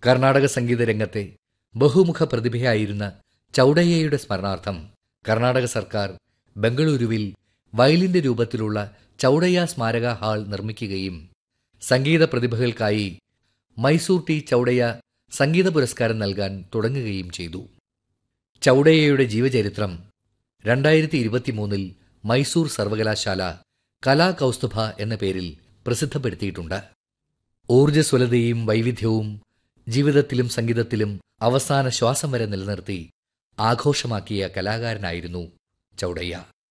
കർണാടക സംഗീത രംഗത്തെ ബഹുമുഖ പ്രതിഭയായിരുന്ന ചൗഡയ്യയുടെ സ്മരണാർത്ഥം കർണാടക സർക്കാർ ബംഗളൂരുവിൽ വയലിന്റെ രൂപത്തിലുള്ള ചൗഡയ്യ സ്മാരക ഹാൾ നിർമ്മിക്കുകയും സംഗീത പ്രതിഭകൾക്കായി മൈസൂർ ടി ചൗഡയ്യ സംഗീത പുരസ്കാരം നൽകാൻ തുടങ്ങുകയും ചെയ്തു ചൗഡയ്യയുടെ ജീവചരിത്രം രണ്ടായിരത്തി ഇരുപത്തിമൂന്നിൽ മൈസൂർ സർവകലാശാല കലാകൗസ്തുഭ എന്ന പേരിൽ പ്രസിദ്ധപ്പെടുത്തിയിട്ടുണ്ട് ഊർജ്ജസ്വലതയും വൈവിധ്യവും ജീവിതത്തിലും സംഗീതത്തിലും അവസാന ശ്വാസം വരെ നിലനിർത്തി ആഘോഷമാക്കിയ കലാകാരനായിരുന്നു ചൗഡയ്യ